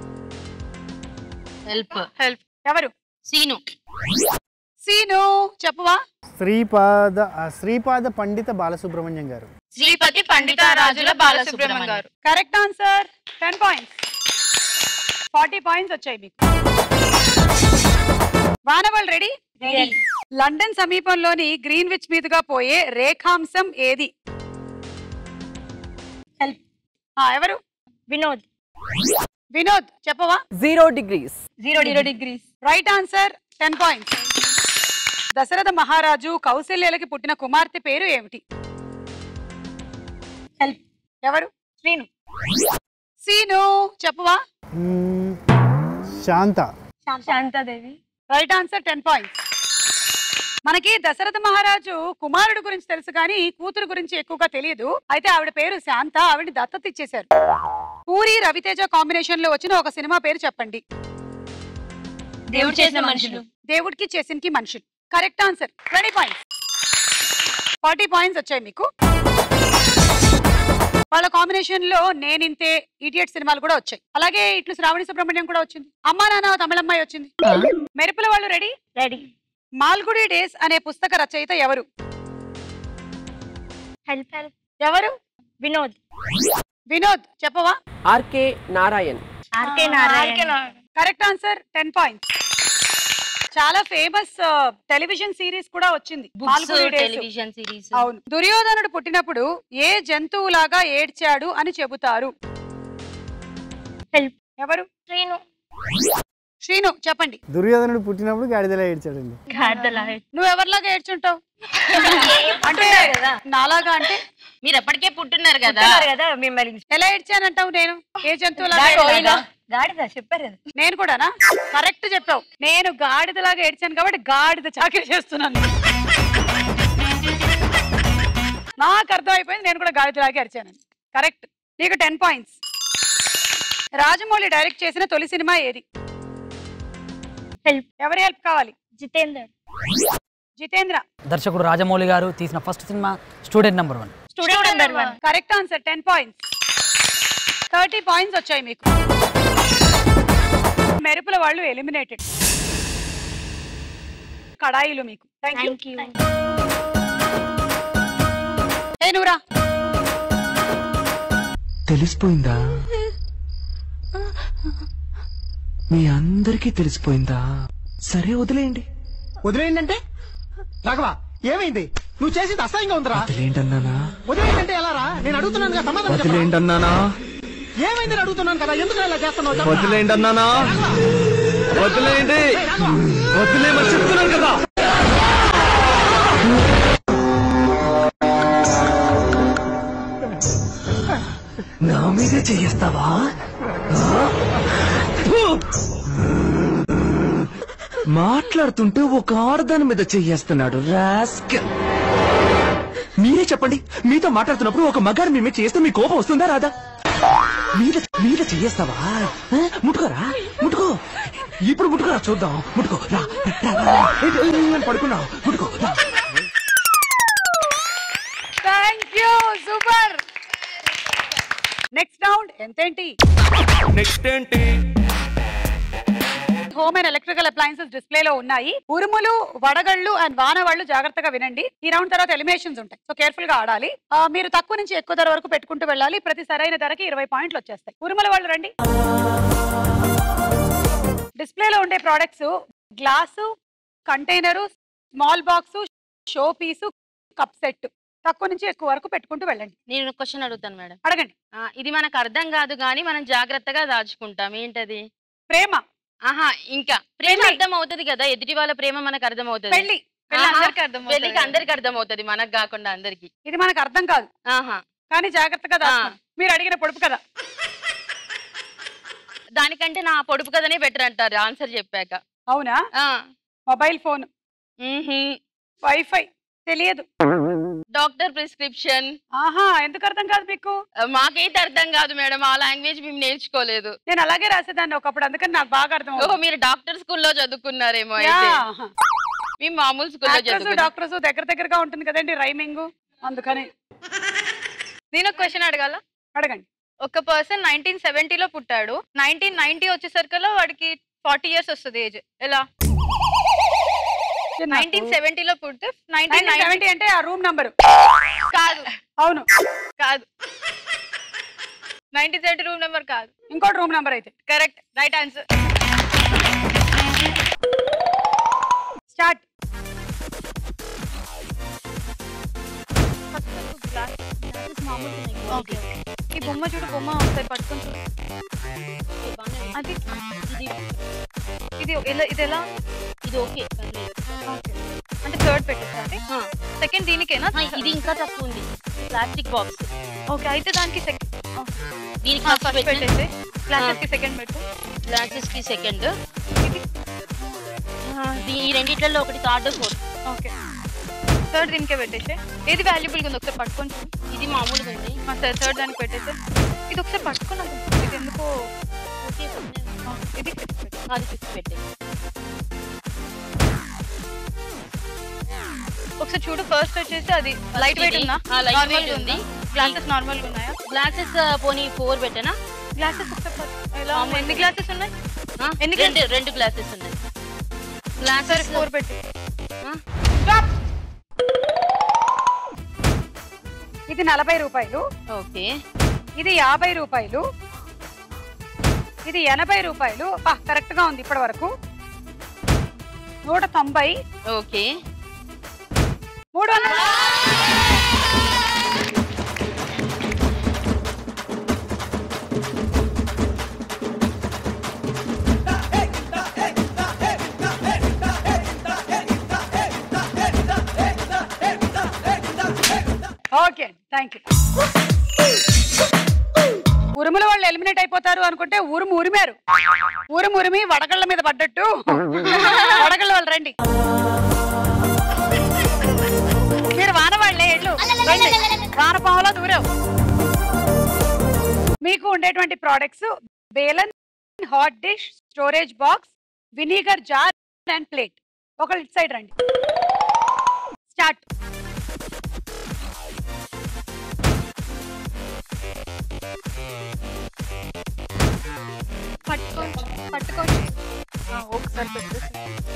హెల్ప్ హెల్ప్ ఎవరు సీను సీను చెప్పువా శ్రీపాద ఆ, శ్రీపాద పండిత బాలసుబ్రహ్మణ్యం గారు శ్రీపతి పండితారాజుల బాలసుబ్రహ్మణ్యం గారు correct answer ten points forty points వచ్చాయి మీకు వానవాళ్ళు రెడీ లండన్ సమీపంలోని గ్రీన్విచ్ మీదుగా పోయే రేఖాంశం ఏది హెల్ప్ ఎవరు వినోద్ వినోద్ చెప్పవా zero degrees zero zero degrees right answer ten points Dasaratha మహారాజు కౌశల్యలకి పుట్టిన కుమార్తె పేరు ఏమిటి హెల్ప్ ఎవరు శ్రీను సీను చెప్పవా మ్మ్, Shanta Shantadevi right answer ten points మనకి దశరథ మహారాజు కుమారుడు గురించి తెలుసు కానీ కూతురు గురించి ఎక్కువగా తెలియదు అయితే ఆవిడ పేరు శాంత ఆవిడ దత్తత ఇచ్చేశారు పూరి రవితేజ కాంబినేషన్ లో వచ్చిన ఒక సినిమా పేరు చెప్పండి దేవుడు చేసిన మనుషులు. దేవుడికి చేసినకి మనుషులు correct answer twenty points forty points వచ్చాయి మీకు వాళ్ళ కాంబినేషన్ లో నేనింతే ఇడియట్ సినిమాలు కూడా వచ్చాయి అలాగే ఇట్లు శ్రావణి సుబ్రహ్మణ్యం కూడా వచ్చింది అమ్మా నాన్న తమిళమ్మాయి వచ్చింది మెరుపుల వాళ్ళు రెడీ రెడీ మాల్గుడి డేస్ అనే పుస్తక రచయిత ఎవరు హెల్ప్ హెల్ప్ ఎవరు వినోద్ వినోద్ చెప్పవా RK Narayan RK Narayana correct answer ten points చాలా ఫేమస్ టెలివిజన్ సిరీస్ కూడా వచ్చింది మాల్గుడి డేస్. టెలివిజన్ సిరీస్ అవును దుర్యోధనుడు పుట్టినప్పుడు ఏ జంతువులాగా ఏడ్చాడు అని చెబుతారు హెల్ప్ ఎవరు శ్రీను శ్రీను చెప్పండి దుర్యోధనుడు పుట్టినప్పుడు గాడిదలా ఏడ్చాడండి గార్దలా నువ్వు ఎవరిలాగా ఏడ్చుంటావు అంటే నాలాగా అంటే మీరు ఎప్పటికే పుట్టున్నారు కదా చెప్తున్నారు కదా మిమ్మల్ని ఎలా ఏడ్చానంటావు నేను ఏ జంతువులాగా గాడిద, ఏడ్చానా? గాడిద చెప్పారు కదా నేను కూడానా కరెక్ట్ చెప్పావు నేను గాడిదలాగా ఏడ్చాను కాబట్టి గాడిద చాకరీ చేస్తున్నాను నాకు అర్థం అయిపోయింది నేను కూడా గాడిదలాగా ఏడ్చాను కరెక్ట్ నీకు టెన్ పాయింట్స్ రాజమౌళి డైరెక్ట్ చేసిన తొలి సినిమా ఏది హెల్ప్ ఎవరి హెల్ప్ కావాలి జితేందర్ జితేంద్ర దర్శకుడు రాజమౌళి గారు తీసిన ఫస్ట్ సినిమా student number one student number one correct answer ten points thirty points వచ్చాయి మీకు మెరుపుల వాళ్ళు ఎలిమినేటెడ్ కడాయిలు మీకు థ్యాంక్ యూ థ్యాంక్ యూ ఏ నువ్వురా తెలిసిపోయిందా మీ అందరికీ తెలిసిపోయిందా సరే వదిలేయండి వదిలేయండి అంటే రాఘవా ఏమైంది నువ్వు చేసింది అసహ్యంగా ఉందిరా వదిలేయండి అన్నానా వదిలేయండి ఎలా రా నేను అడుగుతున్నాను కదా సమాధానం చెప్పరా? వదిలేయండి అన్నానా ఏమైంది అని అడుగుతున్నాను కదా ఎందుకు ఇలా చేస్తున్నావు చెప్పరా? వదిలేయండి అన్నానా వదిలేయండి వదిలేయమని చెప్తున్నాను కదా నా మీదే చెయ్యేస్తావా మాట్లాడుతుంటే ఒక ఆడదాని మీద చెయ్యేస్తున్నాడు రాస్కల్ మీరే చెప్పండి మీతో మాట్లాడుతున్నప్పుడు ఒక మగాడు మీ మీద చేస్తే మీ కోపం వస్తుందా రాదా మీద మీద చెయ్యేస్తావా ఆ? ముట్టుకోరా ముట్టుకో ఇప్పుడు ముట్టుకోరా చూద్దాం ముట్టుకో రా రా, రా, రా. ఏ, ఏ, ఏ, నేను పడుకున్నావు ముట్టుకో రా thank you super next round ఎంతేంటి నెక్స్ట్ ఏంటి home and electrical appliances display లో ఉన్నాయి ఉరుములు వడగళ్ళు అండ్ వానవాళ్ళు జాగ్రత్తగా వినండి ఈ రౌండ్ తర్వాత ఎలిమినేషన్స్ ఉంటాయి సో కేర్ఫుల్ గా ఆడాలి ఆ, మీరు తక్కువ నుంచి ఎక్కువ ధర వరకు పెట్టుకుంటూ వెళ్ళాలి ప్రతి సరైన ధరకి ఇరవై పాయింట్లు వచ్చేస్తాయి ఉరుముల వాళ్ళు రండి డిస్ప్లేలో ఉండే products glass container small box show piece cup set తక్కువ నుంచి ఎక్కువ వరకు పెట్టుకుంటూ వెళ్ళండి నేను క్వశ్చన్ అడుగుతాను మేడం అడగండి ఆ, ఇది మనకు అర్థం కాదు కానీ మనం జాగ్రత్తగా దాచుకుంటాం ఏంటది ప్రేమ ఆహా ఇంకా ప్రేమ పెళ్లి. అర్థం అవుతుంది కదా ఎదుటి వాళ్ళ ప్రేమ మనకు అర్థం అవుతుంది పెళ్లి పెళ్లి ఆహా, అందరికీ అర్థమవుతుంది. పెళ్లికి అందరికి అర్థం అవుతుంది మనకు కాకుండా అందరికి ఇది మనకు అర్థం కాదు ఆహా కానీ జాగ్రత్తగా దాచుకోండి మీరు అడిగిన పొడుపు కదా దానికంటే నా పొడుపు కదనే బెటర్ అంటారు ఆన్సర్ చెప్పాక అవునా ఆ, మొబైల్ ఫోన్ మ్మ్హ్మ్. వైఫై తెలియదు డాక్టర్ ప్రిస్క్రిప్షన్ ఆహా ఎందుకు అర్థం కాదు మీకు మాకైతే అర్థం కాదు మేడం ఆ లాంగ్వేజ్ మేము నేర్చుకోలేదు నేను అలాగే రాసేదాన్ని ఒకప్పుడు అందుకని నాకు బాగా అర్థం ఓహో అవుతుంది. మీరు డాక్టర్ స్కూల్లో చదువుకున్నారేమో అయితే యా. మేము మామూలు స్కూల్లో యాక్టర్స్ చదువుకున్నాం డాక్టర్స్ దగ్గర దగ్గరగా ఉంటుంది కదండి రైమింగ్ అందుకని నేను ఒక క్వశ్చన్ అడగాల అడగండి ఒక పర్సన్ నైన్టీన్ సెవెంటీలో పుట్టాడు నైన్టీన్ నైన్టీ వచ్చేసరికల్లా వాడికి ఫార్టీ ఇయర్స్ వస్తుంది ఏజ్ ఎలా నైన్టీన్ సెవెంటీలో పుడితే నైన్టీన్ సెవెంటీ అంటే ఆ రూమ్ నంబర్ కాదు అవును కాదు నైన్టీన్ సెవెంటీ రూమ్ నెంబర్ కాదు ఇంకోటి రూమ్ నంబర్ అయితే correct right answer start okay ఈ బొమ్మ చూడు బొమ్మ ఒకసారి పట్టుకొని చూడు అది ఇది ఎలా ఇది ఎలా ఇది ఓకే ఓకే అంటే థర్డ్ పెట్టేసా అది సెకండ్ దీనికేనా ఇది ఇంకా తక్కువ ఉంది ప్లాస్టిక్ బాక్స్ ఓకే అయితే దానికి సెకండ్ దీనికి ఫస్ట్ ఫస్ట్ పెట్టేసి గ్లాసెస్ కి సెకండ్ పెట్టు గ్లాసెస్ కి సెకండ్ ఈ రెండిట్లలో ఒకటి థర్డ్ ఫోర్త్ ఓకే థర్డ్ దీనికే పెట్టేసి ఏది వాల్యుబుల్ గా ఉంది ఒకసారి పట్టుకొని చూడు. ఇది మామూలుగా ఉంది సరే థర్డ్ దానికి పెట్టేసి ఇది ఒకసారి పట్టుకున్నాం ఇది ఎందుకో ఓకే ఆ, ఇది fifth పెట్టు. అది ఫిఫ్త్ పెట్టే ఒకసారి చూడు ఫస్ట్ వచ్చేసి అది లైట్ వెయిట్ ఇది. ఉందా ఆ, light నార్మల్ weight ఉంది ఉంది. గ్లాసెస్ నార్మల్ గా ఉన్నాయా గ్లాసెస్ పోనీ ఫోర్ పెట్టానా గ్లాసెస్ ఒకసారి పట్టు. ఎలా ఉన్నాయి? మామూలు. ఎన్ని గ్లాసెస్ ఉన్నాయి ఆ, ఎన్ని రెండు రెండు గ్లాసెస్ ఉన్నాయి సరే గ్లాసెస్ ఫోర్ పెట్టి ఇది నలభై రూపాయలు ఓకే ఇది యాభై రూపాయలు ఇది ఎనభై రూపాయలు కరెక్ట్ గా ఉంది ఇప్పటి వరకు నూట తొంభై ఓకే మూడు వందల ఓకే థ్యాంక్ యూ ఉరుముల వాళ్ళు ఎలిమినేట్ అయిపోతారు అనుకుంటే ఉరుము ఉరిమారు ఉరుము ఉరిమి వడగళ్ళ మీద పడ్డట్టు వడగళ్ళ వాళ్ళు రండి మీరు వాన వాళ్ళే ఎళ్ళు రండి. వాన పాములో దూరం మీకు ఉండేటువంటి ప్రోడక్ట్స్ బేలన్ hot dish storage box vinegar jar and plate ఒకళ్ళు ఇటు సైడ్ రండి స్టార్ట్ పట్టుకోండి పట్టుకోండి ఆ, ఒకసారి పెట్టేసి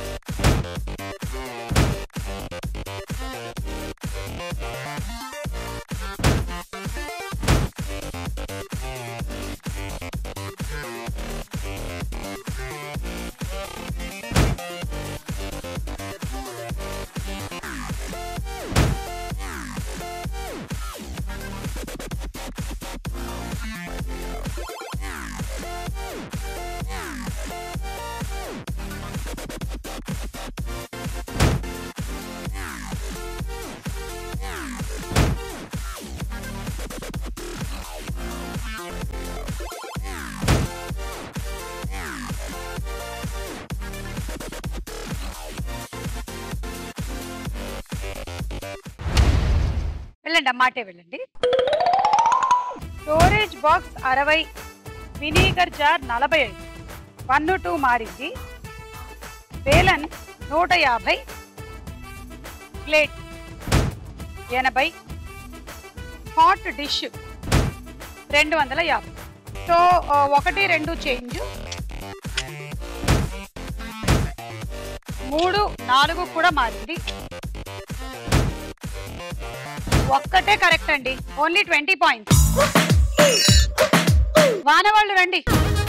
వెళ్ళండి అమ్మాటే వెళ్ళండి స్టోరేజ్ బాక్స్ అరవై వినీగర్ జార్ నలభై ఐదు వన్ టూ మారింది బేలన్ నూట యాభై ప్లేట్ ఎనభై హాట్ డిష్ రెండు వందల యాభై సో ఆ, ఒకటి రెండు చేంజ్ మూడు నాలుగు కూడా మారింది ఒక్కటే కరెక్ట్ అండి ఓన్లీ ట్వంటీ పాయింట్స్ వానవాళ్ళు రండి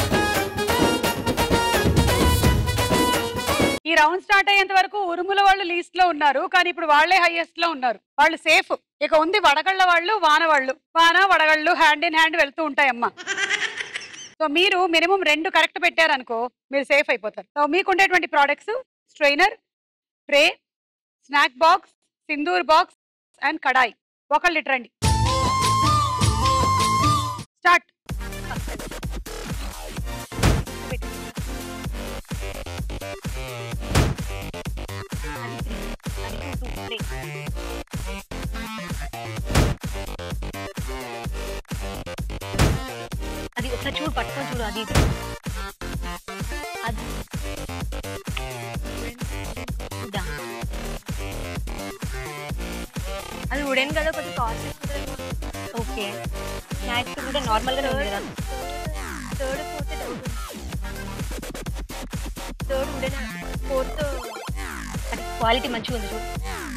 ఈ రౌండ్ స్టార్ట్ అయ్యేంత వరకు ఉరుముల వాళ్ళు లీస్ట్ లో ఉన్నారు కానీ ఇప్పుడు వాళ్ళే హైయెస్ట్ లో ఉన్నారు వాళ్ళు సేఫ్ ఇక ఉంది వడగళ్ళ వాళ్ళు వాన వాళ్ళు వాన వడగళ్ళు హ్యాండ్ ఇన్ హ్యాండ్ వెళ్తూ ఉంటాయమ్మా సో మీరు మినిమం రెండు కరెక్ట్ పెట్టారనుకో మీరు సేఫ్ అయిపోతారు సో మీకు ఉండేటువంటి products strainer tray snack box Sindoor box and కడాయి ఒకళ్ళు ఇటు రండి స్టార్ట్ అది ఒకసారి చూడు పట్టుకొని చూడు అది ఇది. అది ఇదా. అది ఉడేను కదా కొంచెం కాస్ట్ ఓకే స్నాక్స్ కూడా నార్మల్గానే ఉంది కదా third fourth doubt third wooden fourth అది క్వాలిటీ మంచిగా ఉంది చూడు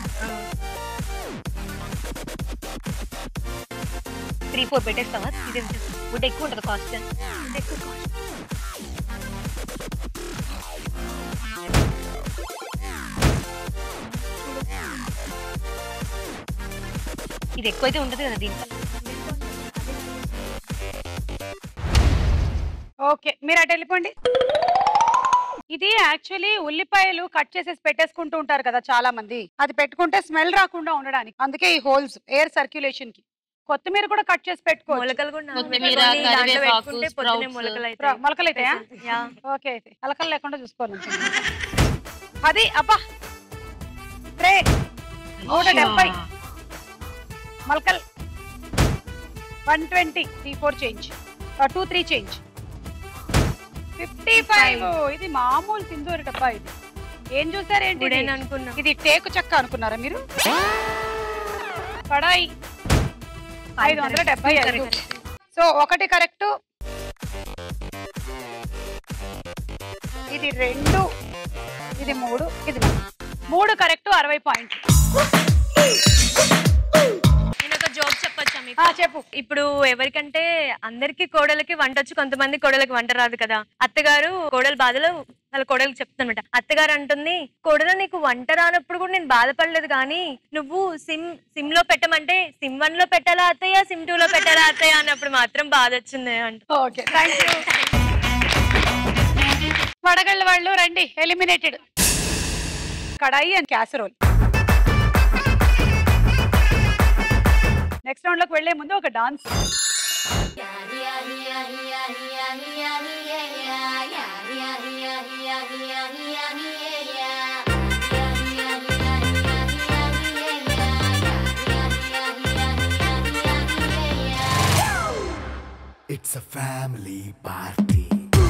త్రీ ఫోర్ పెట్టేస్తావా ఇది వుడ్ ఎక్కువ ఉంటుంది కాస్ట్ ఎక్కువ కాస్ట్ ఇది ఎక్కువైతే ఉంటుంది కదా దీనికన్నా ఓకే మీరు అటు వెళ్ళిపోండి ఇది యాక్చువల్లీ ఉల్లిపాయలు కట్ చేసేసి పెట్టేసుకుంటూ ఉంటారు కదా చాలా మంది అది పెట్టుకుంటే స్మెల్ రాకుండా ఉండడానికి అందుకే ఈ హోల్స్ ఎయిర్ సర్క్యులేషన్ కి కొత్తిమీర కూడా కట్ చేసి పెట్టుకో మొలకలు కూడా కొత్తిమీర, నానబెట్టుకొని దాంట్లో కరివేపాకు, పెట్టుకుంటే పొద్దున్నే sprouts. మొలకలు అవుతాయి. మొలకలు అయితాయా యా. ఓకే అయితే అలకలు లేకుండా చూసుకోవాలి అది అబ్బా ట్రే నూట డెబ్బై మొలకల్ one twenty three four change two three change fifty five ఇది మామూలు సింధూరి డబ్బా ఇది ఏం చూసారేంటి ఇది? ఇప్పుడేనా అనుకున్నా. ఇది టేకు చెక్క అనుకున్నారా మీరు కడాయి ఐదు వందల డెబ్బై ఐదు సో ఒకటి కరెక్ట్ ఇది రెండు ఇది మూడు ఇది నాలుగు. మూడు కరెక్ట్ అరవై పాయింట్ నేను ఒక జోక్ చెప్పొచ్చా మీకు ఆ, చెప్పు ఇప్పుడు ఎవరికంటే అందరికి కోడలకి వంట వచ్చు కొంతమంది కోడలకి వంట రాదు కదా అత్తగారు కోడల బాధలు వాళ్ళ కోడలికి చెప్తానమాట అత్తగారు అంటుంది కోడల నీకు వంట రానప్పుడు కూడా నేను బాధపడలేదు కానీ నువ్వు సిమ్ సిమ్ లో పెట్టమంటే సిమ్ వన్ లో పెట్టాలా అత్తయ్య సిమ్ టూ లో పెట్టాలా అత్తయ్య అన్నప్పుడు మాత్రం బాధ వచ్చింది అంట ఓకే థ్యాంక్ యూ వడగళ్ళ వాళ్ళు రండి ఎలిమినేటెడ్ కడాయి అండ్ క్యాసరోల్ నెక్స్ట్ రౌండ్ లోకి వెళ్లే ముందు ఒక dance It's a family party.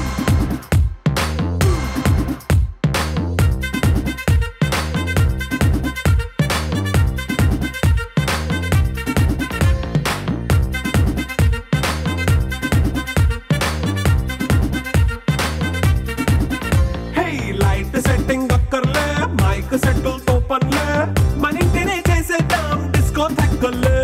Hey light setting అక్కర్లే మైక్ సెట్టుల్ తో పనిలే మన ఇంటినే చేసేద్దాం డిస్కో తక్కర్లే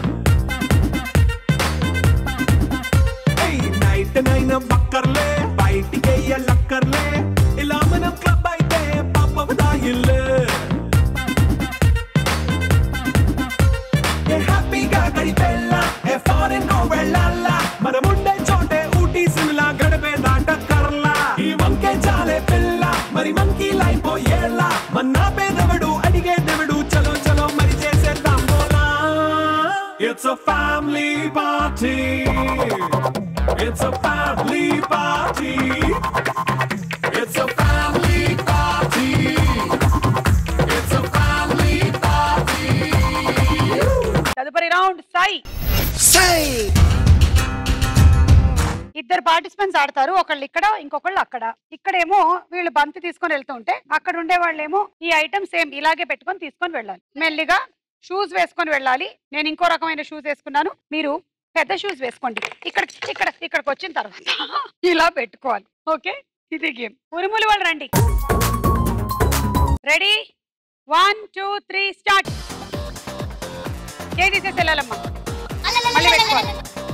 హే నైట్ నైన్ బక్కర్లే బయటికి లక్కర్లే ఇలా మనం క్లబ్ అయితే పాప దాయిల్లే ఏ హ్యాపీగా గడిపెళ్ళ ఏ ఫారెన్ కో వెళ్ళాలా మనం ఉండే చోటే ఊటీ సిమ్లా గడిపే దాటక్కర్లా ఈ వంకే చాలే పిల్ల మరి మంకీ లైఫ్ ఏళ్ళ మన్నా పేదవడు అడిగేదెవడు చలో చలో మరి చేసేద్దాం బోలా it's a family party it's a family party it's a family party it's a family party తదుపరి రౌండ్ సాయి ఇద్దరు పార్టిసిపెంట్స్ ఆడతారు ఒకళ్ళు ఇక్కడ ఇంకొకళ్ళు అక్కడ ఇక్కడేమో వీళ్ళు బంతి తీసుకొని వెళ్తూ ఉంటే అక్కడ ఉండే వాళ్ళేమో ఈ ఐటమ్ సేమ్ ఇలాగే పెట్టుకొని తీసుకొని వెళ్ళాలి మెల్లిగా షూస్ వేసుకొని వెళ్ళాలి నేను ఇంకో రకమైన షూస్ వేసుకున్నాను మీరు పెద్ద షూస్ వేసుకోండి ఇక్కడ ఇక్కడ ఇక్కడికి వచ్చిన తర్వాత ఇలా పెట్టుకోవాలి ఓకే ఇది గేమ్ ఉరుములు వాళ్ళు రండి ready one two three start ఏ తీసేసి వెళ్ళాలమ్మా మళ్ళీ పెట్టుకోవాలి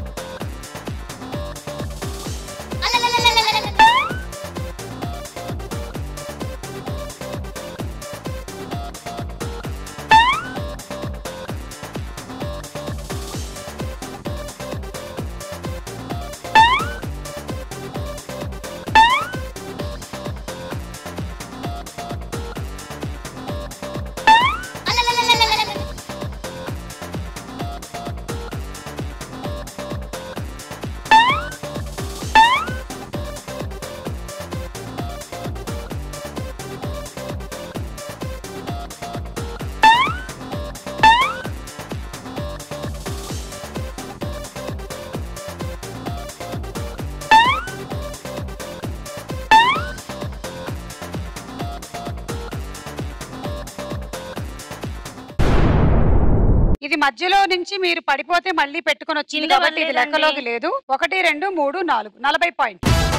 ఇది మధ్యలో నుంచి మీరు పడిపోతే మళ్ళీ పెట్టుకొని వచ్చింది కింద కాబట్టి ఇది పడలేదండి. లెక్కలోకి లేదు ఒకటి రెండు మూడు నాలుగు నలభై పాయింట్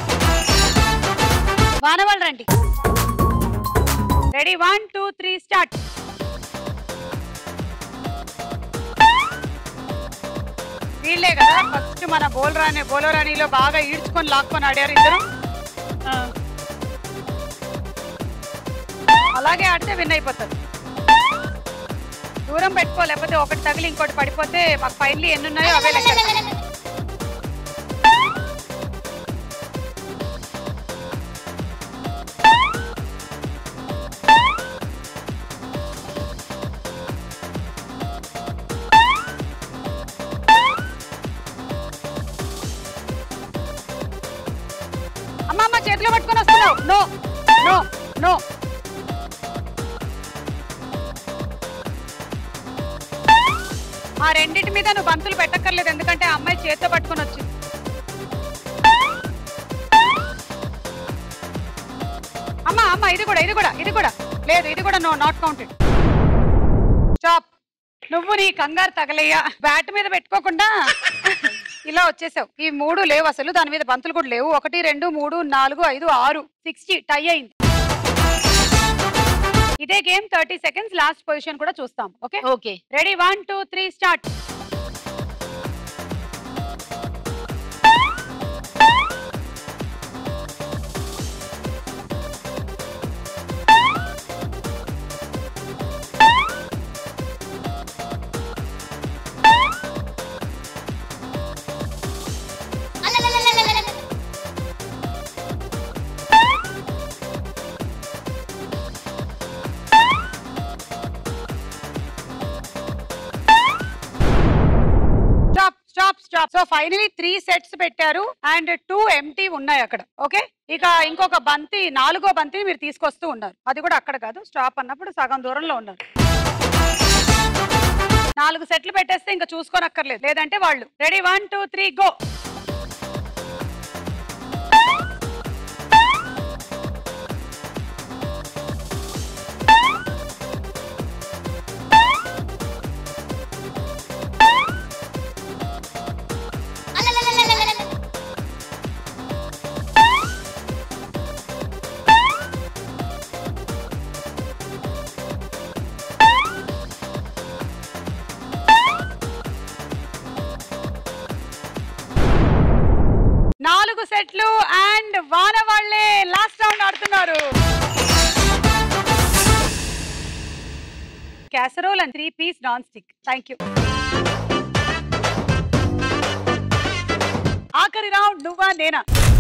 వానవాళ్ళు రండి ready one two three start వీళ్ళే కదా ఫస్ట్ మన బోల్రాని బోలోరాణిలో బాగా ఈడ్చుకొని లాక్కొని ఆడారు ఇద్దరు ఆ. అలాగే ఆడితే విన్ అయిపోతారు దూరం పెట్టుకో లేకపోతే ఒకటి తగిలి ఇంకోటి పడిపోతే మాకు ఫైనలీ ఎన్ని ఉన్నాయో అవే లెక్క అమ్మ చేతిలో పట్టుకొని వస్తున్నావు నో నో నో ఆ రెండింటి మీద నువ్వు బంతులు పెట్టక్కర్లేదు ఎందుకంటే ఆ అమ్మాయి చేతితో పట్టుకొని వచ్చింది అమ్మ అమ్మ ఇది కూడా ఇది కూడా ఇది కూడా లేదు ఇది కూడా నో నాట్ కౌంటెడ్ స్టాప్ నువ్వు నీ కంగారు తగలయ్యా బ్యాట్ మీద పెట్టుకోకుండా ఇలా వచ్చేసావు ఈ మూడు లేవు అసలు దాని మీద బంతులు కూడా లేవు ఒకటి రెండు మూడు నాలుగు ఐదు ఆరు సిక్స్టీ టై అయింది ఇదే game thirty seconds last position కూడా చూస్తాం okay okay ready one two three start stop stop stop so finally three sets పెట్టారు అండ్ టూ ఎంటీ ఉన్నాయి అక్కడ ఓకే ఇక ఇంకొక బంతి నాలుగో బంతిని మీరు తీసుకొస్తూ ఉన్నారు అది కూడా అక్కడ కాదు స్టాప్ అన్నప్పుడు సగం దూరంలో ఉన్నారు నాలుగు సెట్లు పెట్టేస్తే ఇంకా చూసుకోనక్కర్లేదు లేదంటే వాళ్ళు ready one two three go నాలుగు సెట్లు అండ్ వాన వాళ్ళే లాస్ట్ రౌండ్ ఆడుతున్నారు casserole and three piece non stick thank you ఆఖరి రౌండ్ నువ్వా నేనా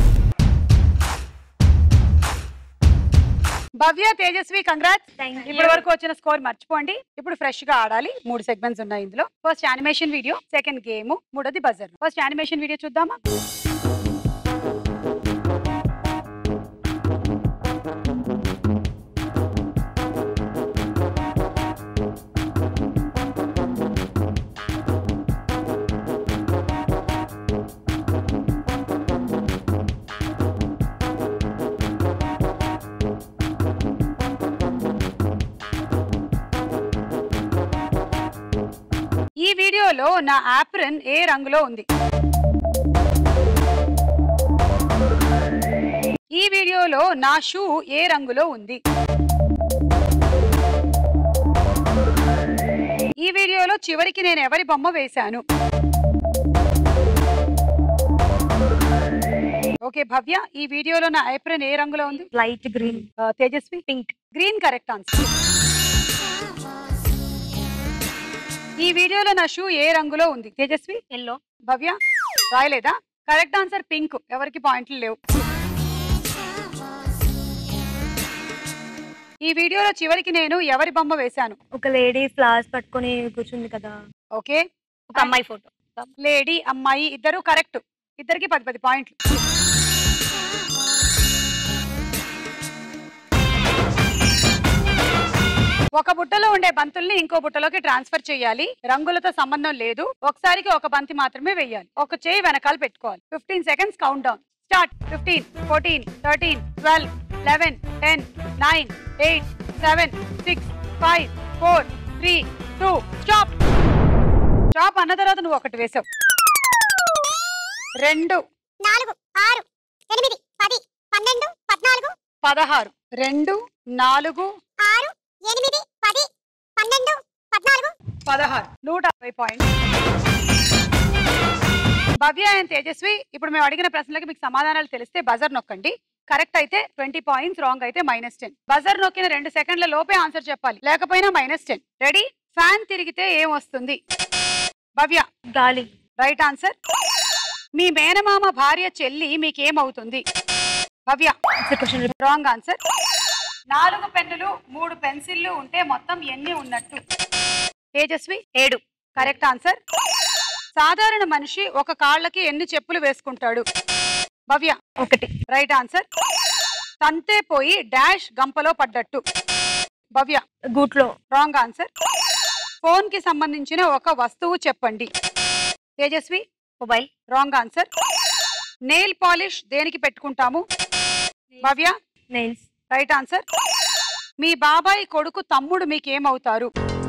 భవ్య తేజస్వి కంగ్రాట్స్ ఇప్పటి వరకు వచ్చిన స్కోర్ మర్చిపోండి ఇప్పుడు ఫ్రెష్ గా ఆడాలి మూడు సెగ్మెంట్స్ ఉన్నాయి ఇందులో first animation video second game మూడోది బజర్ ఫస్ట్ యానిమేషన్ వీడియో చూద్దామా ఈ వీడియోలో నా యాప్రన్ ఏ రంగులో ఉంది ఈ వీడియోలో నా షూ ఏ రంగులో ఉంది ఈ వీడియోలో చివరికి నేను ఎవరి బొమ్మ వేశాను ఓకే భవ్య ఈ వీడియోలో నా ఐప్రన్ ఏ రంగులో ఉంది light green Tejaswi pink green correct answer ఈ వీడియోలో నా షూ ఏ రంగులో ఉంది తేజస్వి ఎల్లో భవ్య రాయలేదా కరెక్ట్ ఆన్సర్ పింక్ ఎవరికి పాయింట్లు లేవు ఈ వీడియోలో చివరికి నేను ఎవరి బొమ్మ వేశాను ఒక లేడీ ఫ్లవర్స్ పట్టుకొని కూర్చుంది కదా ఓకే ఒక అమ్మాయి ఫోటో లేడీ అమ్మాయి ఇద్దరు కరెక్ట్ ఇద్దరికి పది పది పాయింట్లు ఒక బుట్టలో ఉండే బంతుల్ని ఇంకో బుట్టలోకి ట్రాన్స్ఫర్ చేయాలి రంగులతో సంబంధం లేదు ఒకసారికి ఒక బంతి మాత్రమే వేయాలి ఒక చేయి వెనకాల పెట్టుకోవాలి fifteen seconds countdown start fifteen fourteen thirteen twelve eleven ten nine eight seven six five four three two stop stop అన్న తర్వాత నువ్వు ఒకటి వేసావు రెండు నాలుగు ఆరు ఎనిమిది పది పన్నెండు పద్నాలుగు పదహారు రెండు నాలుగు ఆరు ఎనిమిది పది పన్నెండు పద్నాలుగు పదహారు నూట అరవై పాయింట్ భవ్య అండ్ తేజస్వి ఇప్పుడు మేము అడిగిన ప్రశ్నలకి మీకు సమాధానాలు తెలిస్తే బజర్ నొక్కండి కరెక్ట్ అయితే ట్వంటీ పాయింట్స్ రాంగ్ అయితే మైనస్ టెన్ బజర్ నొక్కిన రెండు సెకండ్ల లోపే ఆన్సర్ చెప్పాలి లేకపోయినా మైనస్ టెన్ రెడీ ఫ్యాన్ తిరిగితే ఏం వస్తుంది భవ్య గాలి రైట్ ఆన్సర్ మీ మేనమామ భార్య చెల్లి మీకేమవుతుంది భవ్య రాంగ్ ఆన్సర్ నాలుగు పెన్నులు మూడు పెన్సిళ్ళు ఉంటే మొత్తం ఎన్ని ఉన్నట్టు తేజస్వి ఏడు కరెక్ట్ ఆన్సర్ సాధారణ మనిషి ఒక కాళ్ళకి ఎన్ని చెప్పులు వేసుకుంటాడు భవ్య ఒకటి రైట్ ఆన్సర్ తంతే పోయి డాష్ గంపలో పడ్డట్టు భవ్య గూట్లో రాంగ్ ఆన్సర్ ఫోన్ కి సంబంధించిన ఒక వస్తువు చెప్పండి Tejaswi mobile wrong answer nail polish దేనికి పెట్టుకుంటాము భవ్య నెయిల్స్ రైట్ ఆన్సర్ మీ బాబాయ్ కొడుకు తమ్ముడు మీకేమవుతారు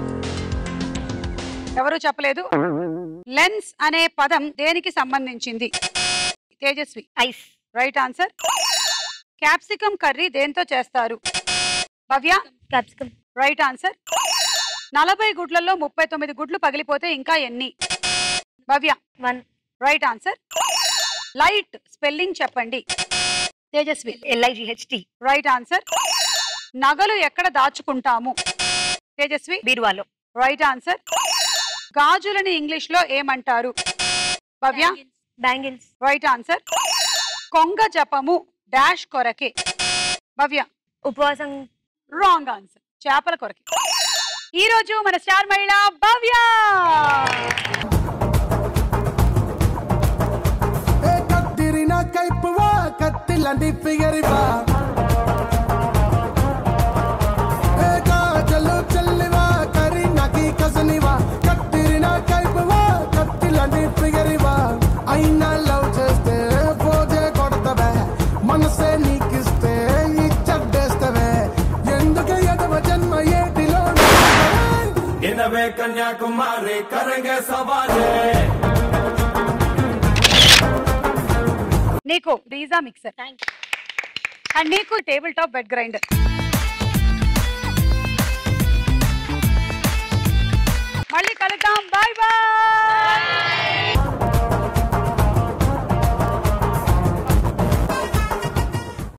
ఎవరు చెప్పలేదు లెన్స్ అనే పదం దేనికి సంబంధించింది Tejaswi ice right answer capsicum curry దేంతో చేస్తారు భవ్య క్యాప్సికమ్ రైట్ ఆన్సర్ నలభై గుడ్లలో ముప్పై తొమ్మిది గుడ్లు పగిలిపోతే ఇంకా ఎన్ని Bhavya one right answer light spelling చెప్పండి తేజస్వి ఎల్ఐజిహెచ్టి రైట్ ఆన్సర్ నగలు ఎక్కడ దాచుకుంటాము తేజస్వి బీరువాలో రైట్ ఆన్సర్ గాజులని ఇంగ్లీష్ లో ఏమంటారు భవ్య బ్యాంగిల్స్ రైట్ ఆన్సర్ కొంగ జపము డాష్ కొరకే భవ్య ఉపవాసం రాంగ్ ఆన్సర్ చేపల కొరకే ఈ రోజు మన స్టార్ మహిళ భవ్య కత్తిరిన కైపువా కత్తిలాంటి ఫిగరివా ఏ కాజలు చెల్లివా కరీనాకి కసనివా కత్తిరిన కైపువా కత్తిలాంటి ఫిగరివా అయినా లవ్ చేస్తే పోజే కొడతవే మనసే నీకిస్తే ఇచ్చడ్డేస్తవే ఎందుకు ఎదవ జన్మ ఏటిలో ఇనవే కన్యాకుమారి కరంగే సవారే నీకు డీజా మిక్సర్ అండ్ నీకు టేబుల్ టాప్ బెడ్ గ్రైండర్